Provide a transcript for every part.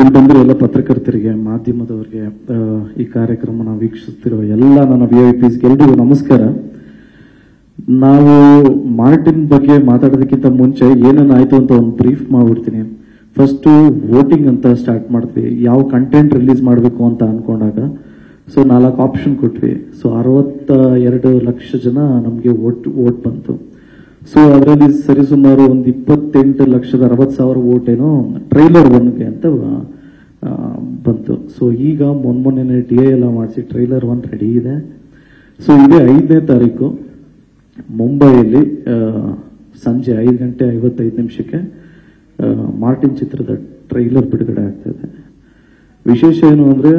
ಇಲ್ಲಿ ಬಂದಿರೋ ಎಲ್ಲ ಪತ್ರಕರ್ತರಿಗೆ ಮಾಧ್ಯಮದವರಿಗೆ ಆ, ಈ ಕಾರ್ಯಕ್ರಮನ ವೀಕ್ಷಿಸ್ತಿರೋ ಎಲ್ಲ ನನ್ನ ವಿ ಐ ಪಿಸ್ಗೆ ಎಲ್ರಿಗೂ ನಮಸ್ಕಾರ ನಾವು ಮಾರ್ಟಿನ್ ಬಗ್ಗೆ ಮಾತಾಡೋದಕ್ಕಿಂತ ಮುಂಚೆ ಏನೇನು ಆಯ್ತು ಅಂತ ಒಂದು ಬ್ರೀಫ್ ಮಾಡ್ಬಿಡ್ತೀನಿ ಫಸ್ಟ್ ವೋಟಿಂಗ್ ಅಂತ ಸ್ಟಾರ್ಟ್ ಮಾಡಿದ್ವಿ ಯಾವ ಕಂಟೆಂಟ್ ರಿಲೀಸ್ ಮಾಡಬೇಕು ಅಂತ ಅನ್ಕೊಂಡಾಗ ಸೊ ನಾಲ್ಕು ಆಪ್ಷನ್ ಕೊಟ್ವಿ ಸೊ ಅರವತ್ತ ಎರಡು ಲಕ್ಷ ಜನ ನಮಗೆ ವೋಟ್ ವೋಟ್ ಬಂತು ಸೊ ಅದರಲ್ಲಿ ಸರಿಸುಮಾರು ಒಂದು ಇಪ್ಪತ್ತೆಂಟು ಲಕ್ಷದ ಅರವತ್ತು ಸಾವಿರ ವೋಟ್ ಏನೋ ಟ್ರೈಲರ್ ಒನ್ಗೆ ಅಂತ ಆ, ಬಂತು ಸೊ ಈಗ ಮೊನ್ನೆ ಡಿ ಎ ಎಲ್ಲ ಮಾಡಿಸಿ ಟ್ರೈಲರ್ ಒನ್ ರೆಡಿ ಇದೆ ಸೊ ಇದೇ ಐದನೇ ತಾರೀಕು ಮುಂಬೈಯಲ್ಲಿ ಆ, ಸಂಜೆ ಐದು ಗಂಟೆ ಐವತ್ತೈದು ನಿಮಿಷಕ್ಕೆ ಆ, ಮಾರ್ಟಿನ್ ಚಿತ್ರದ ಟ್ರೈಲರ್ ಬಿಡುಗಡೆ ಆಗ್ತದೆ ವಿಶೇಷ ಏನು ಅಂದ್ರೆ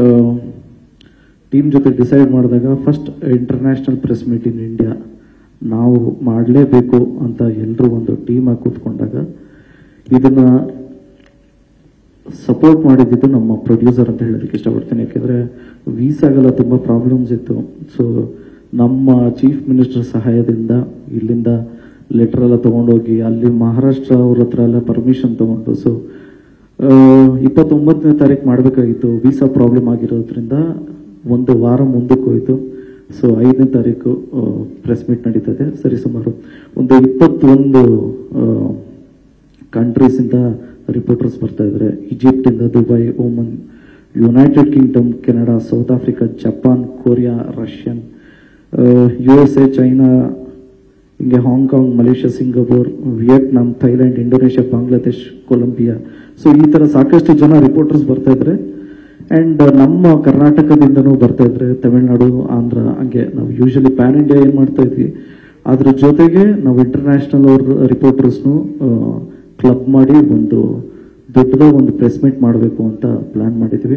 ಟೀಮ್ ಜೊತೆ ಡಿಸೈಡ್ ಮಾಡಿದಾಗ first international press meet in India ನಾವು ಮಾಡಲೇಬೇಕು ಅಂತ ಎಲ್ಲರೂ ಒಂದು ಟೀಮ್ ಆಗಿ ಕೂತ್ಕೊಂಡಾಗ ಇದನ್ನ ಸಪೋರ್ಟ್ ಮಾಡಿದ್ದು ನಮ್ಮ ಪ್ರೊಡ್ಯೂಸರ್ ಅಂತ ಹೇಳೋದಕ್ಕೆ ಇಷ್ಟಪಡ್ತೀನಿ ಯಾಕೆಂದ್ರೆ ವೀಸಾಗೆಲ್ಲ ತುಂಬಾ ಪ್ರಾಬ್ಲಮ್ಸ್ ಇತ್ತು ಸೊ ನಮ್ಮ ಚೀಫ್ ಮಿನಿಸ್ಟರ್ ಸಹಾಯದಿಂದ ಇಲ್ಲಿಂದ ಲೆಟರ್ ಎಲ್ಲ ತಗೊಂಡೋಗಿ ಅಲ್ಲಿ ಮಹಾರಾಷ್ಟ್ರ ಅವ್ರ ಹತ್ರ ಎಲ್ಲ ಪರ್ಮಿಷನ್ ತಗೊಂಡು ಸೊ ಇಪ್ಪತ್ತೊಂಬತ್ತನೇ ತಾರೀಕು ಮಾಡಬೇಕಾಗಿತ್ತು ವೀಸಾ ಪ್ರಾಬ್ಲಮ್ ಆಗಿರೋದ್ರಿಂದ ಒಂದು ವಾರ ಮುಂದಕ್ಕೆ ಹೋಯ್ತು ಸೊ ಐದನೇ ತಾರೀಕು ಪ್ರೆಸ್ ಮೀಟ್ ನಡೀತದೆ ಸರಿ ಸುಮಾರು ಒಂದು ಇಪ್ಪತ್ತೊಂದು ಕಂಟ್ರೀಸ್ ಇಂದ ರಿಪೋರ್ಟರ್ಸ್ ಬರ್ತಾ ಇದ್ದಾರೆ ಈಜಿಪ್ಟ್ ಇಂದ Dubai Oman United Kingdom Canada South Africa Japan Korea Russian U S A China ಹಿಂಗೆ Hong Kong Malaysia Singapore Vietnam Thailand Indonesia Bangladesh Colombia so ಈ ತರ ಸಾಕಷ್ಟು ಜನ ರಿಪೋರ್ಟರ್ಸ್ ಬರ್ತಾ ಇದ್ದಾರೆ ಅಂಡ್ ನಮ್ಮ ಕರ್ನಾಟಕದಿಂದನೂ ಬರ್ತಾ ಇದ್ರೆ ತಮಿಳುನಾಡು ಆಂಧ್ರ ಹಂಗೆ ನಾವು ಯೂಶಲಿ ಪ್ಯಾನ್ ಇಂಡಿಯಾ ಏನ್ ಮಾಡ್ತಾ ಇದ್ವಿ ಅದ್ರ ಜೊತೆಗೆ ನಾವು ಇಂಟರ್ನ್ಯಾಷನಲ್ ಅವ್ರ ರಿಪೋರ್ಟರ್ಸ್ನು ಕ್ಲಬ್ ಮಾಡಿ ಒಂದು ದೊಡ್ಡದ ಒಂದು ಪ್ರೆಸ್ ಮೀಟ್ ಮಾಡಬೇಕು ಅಂತ ಪ್ಲಾನ್ ಮಾಡಿದ್ವಿ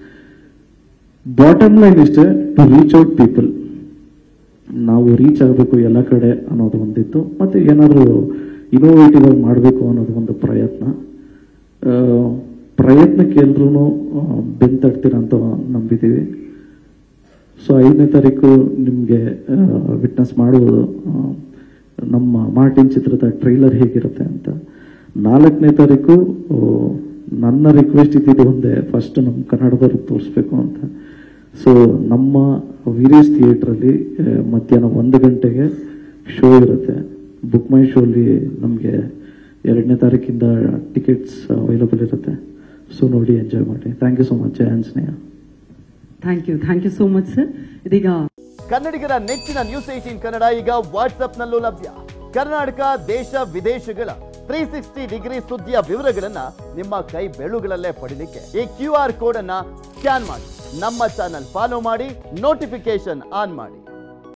ಬಾಟಮ್ ಲೈನ್ ಇಷ್ಟೇ ಟು ರೀಚ್ ಔಟ್ ಪೀಪಲ್ ನಾವು ರೀಚ್ ಆಗಬೇಕು ಎಲ್ಲ ಕಡೆ ಅನ್ನೋದು ಒಂದಿತ್ತು ಮತ್ತೆ ಏನಾದರೂ ಇನೋವೇಟಿವ್ ಆಗಿ ಮಾಡಬೇಕು ಅನ್ನೋದು ಒಂದು ಪ್ರಯತ್ನ ಆ, ಪ್ರಯತ್ನಕ್ಕೆ ಎಲ್ರೂ ಬೆಂತಡ್ತೀರ ಅಂತ ನಂಬಿದ್ದೀವಿ ಸೊ ಐದನೇ ತಾರೀಕು ನಿಮಗೆ ವಿಟ್ನೆಸ್ ಮಾಡುವುದು ಆ, ನಮ್ಮ ಮಾರ್ಟಿನ್ ಚಿತ್ರದ ಟ್ರೈಲರ್ ಹೇಗಿರುತ್ತೆ ಅಂತ ನಾಲ್ಕನೇ ತಾರೀಕು ಆ, ನನ್ನ ರಿಕ್ವೆಸ್ಟ್ ಇದ್ದಿದ್ದು ಒಂದೇ ಫಸ್ಟ್ ನಮ್ಮ ಕನ್ನಡದವ್ರಿಗೆ ತೋರಿಸ್ಬೇಕು ಅಂತ ಸೊ ನಮ್ಮ ವೀರೇಶ್ ಥಿಯೇಟ್ರಲ್ಲಿ ಮಧ್ಯಾಹ್ನ ಒಂದು ಗಂಟೆಗೆ ಶೋ ಇರುತ್ತೆ ಬುಕ್ ಮೈ ಶೋಲಿ ನಮಗೆ ಎರಡನೇ ತಾರೀಕಿಂದ ಟಿಕೆಟ್ಸ್ ಅವೈಲಬಲ್ ಇರುತ್ತೆ ಸೊ ನೋಡಿ ಎಂಜಾಯ್ ಮಾಡಿ thank you so much Jaya Sneha thank you thank you so much sir ಇದೀಗ ಕನ್ನಡಿಗರ ನೆಚ್ಚಿನ ನ್ಯೂಸ್ ಏಟೀನ್ ಕನ್ನಡ ಈಗ ವಾಟ್ಸ್ಆಪ್ನಲ್ಲೂ ಲಭ್ಯ ಕರ್ನಾಟಕ ದೇಶ ವಿದೇಶಗಳ ತ್ರೀ ಸಿಕ್ಸ್ಟಿ ಡಿಗ್ರಿ ಸುದ್ದಿಯ ವಿವರಗಳನ್ನ ನಿಮ್ಮ ಕೈ ಬೆಳುಗಳಲ್ಲೇ ಪಡಿಲಿಕ್ಕೆ ಈ ಕ್ಯೂ ಆರ್ ಕೋಡ್ ಅನ್ನ ಸ್ಕ್ಯಾನ್ ಮಾಡಿ ನಮ್ಮ ಚಾನಲ್ ಫಾಲೋ ಮಾಡಿ ನೋಟಿಫಿಕೇಶನ್ ಆನ್ ಮಾಡಿ